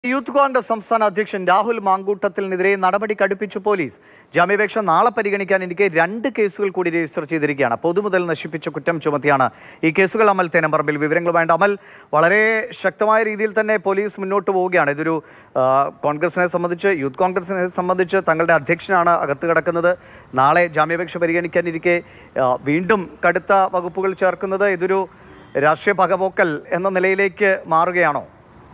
youth Congress സംസ്ഥാന അധ്യക്ഷൻ രാഹുൽ മാങ്കൂട്ടത്തിനെതിരെ നടപടി കടുപ്പിച്ചു പോലീസ് ജാമ്യാപേക്ഷ നാളെ പരിഗണിക്കാനിരിക്കെ രണ്ട് കേസുകൾ കൂടി രജിസ്റ്റർ ചെയ്തിരിക്കുകയാണ് പൊതുമുതൽ നശിപ്പിച്ച കുറ്റം ചുമത്തിയാണ് ഈ കേസുകൾ അമൽ തേനമ്പറമ്പിൽ വിവരങ്ങളുമായിട്ട് അമൽ വളരെ ശക്തമായ രീതിയിൽ തന്നെ പോലീസ് മുന്നോട്ട് പോവുകയാണ് ഇതൊരു ആ, കോൺഗ്രസിനെ സംബന്ധിച്ച് യൂത്ത് കോൺഗ്രസിനെ സംബന്ധിച്ച് തങ്ങളുടെ അധ്യക്ഷനാണ് അകത്ത് കിടക്കുന്നത് നാളെ ജാമ്യാപേക്ഷ പരിഗണിക്കാനിരിക്കെ ആ, വീണ്ടും കടുത്ത വകുപ്പുകൾ ചേർക്കുന്നത് ഇതൊരു രാഷ്ട്രീയ പകപോക്കൽ എന്ന നിലയിലേക്ക് മാറുകയാണോ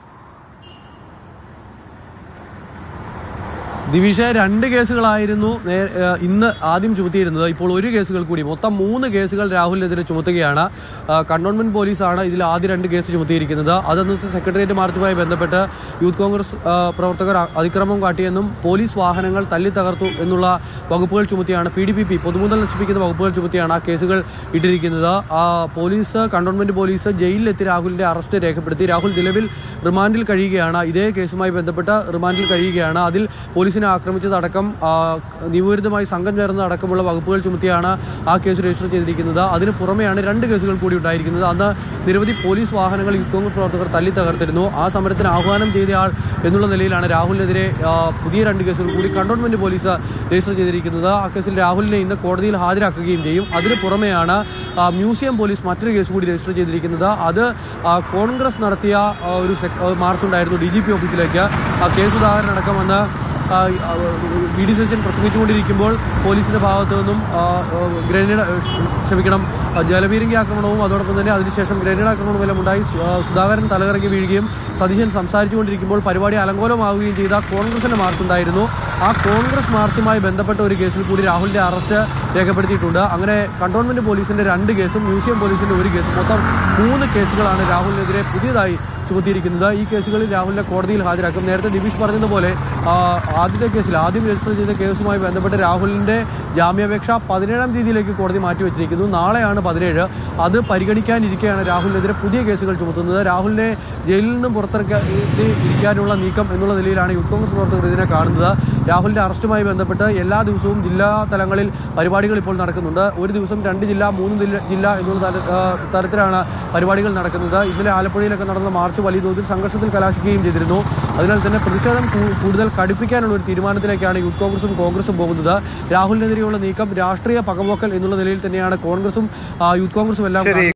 ദിവിഷ രണ്ട് കേസുകളായിരുന്നു നേ- ഏഹ് ഇന്ന് ആദ്യം ചുമത്തിയിരുന്നത് ഇപ്പോൾ ഒരു കേസുകൾ കൂടി മൊത്തം മൂന്ന് കേസുകൾ രാഹുലിനെതിരെ ചുമത്തുകയാണ് ആഹ് കണ്ടോൺമെന്റ് പോലീസാണ് ഇതിൽ ആദ്യ രണ്ട് കേസ് ചുമത്തിയിരിക്കുന്നത് അതന്നത്തെ സെക്രട്ടേറിയറ്റ് മാർച്ചുമായി ബന്ധപ്പെട്ട് യൂത്ത് കോൺഗ്രസ് ആഹ് പ്രവർത്തകർ അ- അതിക്രമം കാട്ടിയെന്നും പോലീസ് വാഹനങ്ങൾ തല്ലി തകർത്തു എന്നുള്ള വകുപ്പുകൾ ചുമത്തിയാണ് പി ഡി പി പി പൊതുമുതൽ നശിപ്പിക്കുന്ന വകുപ്പുകൾ ചുമത്തിയാണ് ആ കേസുകൾ ഇട്ടിരിക്കുന്നത് ആ പോലീസ് കണ്ടോൺമെന്റ് പോലീസ് ജയിലിലെത്തി രാഹുലിന്റെ അറസ്റ്റ് രേഖപ്പെടുത്തി രാഹുൽ നിലവിൽ റിമാൻഡിൽ കഴിയുകയാണ് ഇതേ കേസുമായി ബന്ധപ്പെട്ട് റിമാൻഡിൽ കഴിയുകയാണ് അതിൽ പോലീസിനെ ആക്രമിച്ചതടക്കം ആ, നിയമവിരുദ്ധമായി സംഘം ചേർന്ന അടക്കമുള്ള വകുപ്പുകൾ ചുമത്തിയാണ് ആ കേസ് രജിസ്റ്റർ ചെയ്തിരിക്കുന്നത് അതിന് പുറമെയാണ് രണ്ട് കേസുകൾ കൂടി ഉണ്ടായിരിക്കുന്നത് അന്ന് നിരവധി പോലീസ് വാഹനങ്ങൾ യൂത്ത് കോൺഗ്രസ് പ്രവർത്തകർ തല്ലി തകർത്തിരുന്നു ആ സമരത്തിന് ആഹ്വാനം ചെയ്തയാൾ എന്നുള്ള നിലയിലാണ് രാഹുലിനെതിരെ ആ, പുതിയ രണ്ട് കേസുകൾ കൂടി കണ്ടോൺമെന്റ് പോലീസ് രജിസ്റ്റർ ചെയ്തിരിക്കുന്നത് ആ കേസിൽ രാഹുലിനെ ഇന്ന് കോടതിയിൽ ഹാജരാക്കുകയും ചെയ്യും അതിന് പുറമെയാണ് ആ, മ്യൂസിയം പോലീസ് മറ്റൊരു കേസ് കൂടി രജിസ്റ്റർ ചെയ്തിരിക്കുന്നത് അത് ആ, കോൺഗ്രസ് നടത്തിയ ആ, ഒരു സെക്- ആ, മാർച്ച് ഉണ്ടായിരുന്നു ഡി ജി പി ഓഫീസിലേക്ക് ആ കെ സുധാകരൻ അടക്കം വന്ന് ആ, ആ, വി ഡി സച്ചിൻ പ്രസംഗിച്ചുകൊണ്ടിരിക്കുമ്പോൾ പോലീസിന്റെ ഭാഗത്തു നിന്നും ആ, ആ, ഗ്രനേഡ് ആ, ക്ഷമിക്കണം ആ, ജലപീരങ്കി ആക്രമണവും അതോടൊപ്പം തന്നെ അതിനുശേഷം ഗ്രനേഡ് ആക്രമണവും എല്ലാം ഉണ്ടായി സു- ആ, സുധാകരൻ തലകറങ്ങി വീഴുകയും സതീശൻ സംസാരിച്ചുകൊണ്ടിരിക്കുമ്പോൾ പരിപാടി അലങ്കോലമാവുകയും ചെയ്ത കോൺഗ്രസിന്റെ മാർച്ച് ഉണ്ടായിരുന്നു ആ കോൺഗ്രസ് മാർച്ചുമായി ബന്ധപ്പെട്ട ഒരു കേസിൽ കൂടി രാഹുലിന്റെ അറസ്റ്റ് രേഖപ്പെടുത്തിയിട്ടുണ്ട് അങ്ങനെ കണ്ടോൺമെന്റ് പോലീസിന്റെ രണ്ട് കേസും മ്യൂസിയം പോലീസിന്റെ ഒരു കേസും മൊത്തം മൂന്ന് കേസുകളാണ് രാഹുലിനെതിരെ പുതിയതായി ചുമത്തിയിരിക്കുന്നത് ഈ കേസുകളിൽ രാഹുലിനെ കോടതിയിൽ ഹാജരാക്കും നേരത്തെ ദിവിഷ് പറഞ്ഞതുപോലെ ആ, ആദ്യത്തെ കേസിൽ ആദ്യം രജിസ്റ്റർ ചെയ്ത കേസുമായി ബന്ധപ്പെട്ട് രാഹുലിന്റെ ജാമ്യാപേക്ഷ പതിനേഴാം തീയതിയിലേക്ക് കോടതി മാറ്റിവെച്ചിരിക്കുന്നു നാളെയാണ് പതിനേഴ് അത് പരിഗണിക്കാനിരിക്കെയാണ് രാഹുലിനെതിരെ പുതിയ കേസുകൾ ചുമത്തുന്നത് രാഹുലിനെ ജയിലിൽ നിന്നും പുറത്തിറക്കി ഇരിക്കാനുള്ള നീക്കം എന്നുള്ള നിലയിലാണ് യൂത്ത് കോൺഗ്രസ് പ്രവർത്തകർ ഇതിനെ കാണുന്നത് രാഹുലിന്റെ അറസ്റ്റുമായി ബന്ധപ്പെട്ട് എല്ലാ ദിവസവും ജില്ലാ തലങ്ങളിൽ പരിപാടികൾ ഇപ്പോൾ നടക്കുന്നുണ്ട് ഒരു ദിവസം രണ്ട് ജില്ല മൂന്ന് ജില്ല- ജില്ല എന്നുള്ള തല- ആ, തരത്തിലാണ് പരിപാടികൾ നടക്കുന്നത് ഇന്നലെ ആലപ്പുഴയിലൊക്കെ നടന്ന മാർച്ച് വലിയ തോതിൽ സംഘർഷത്തിൽ കലാശിക്കുകയും ചെയ്തിരുന്നു അതിനാൽ തന്നെ പ്രതിഷേധം കൂ- കൂടുതൽ കടുപ്പിക്കാനുള്ള ഒരു തീരുമാനത്തിലേക്കാണ് യൂത്ത് കോൺഗ്രസും കോൺഗ്രസും പോകുന്നത് രാഹുലിനെതിരെയുള്ള നീക്കം രാഷ്ട്രീയ പകപോക്കൽ എന്നുള്ള നിലയിൽ തന്നെയാണ് കോൺഗ്രസും ആ, യൂത്ത് കോൺഗ്രസും എല്ലാം ശരി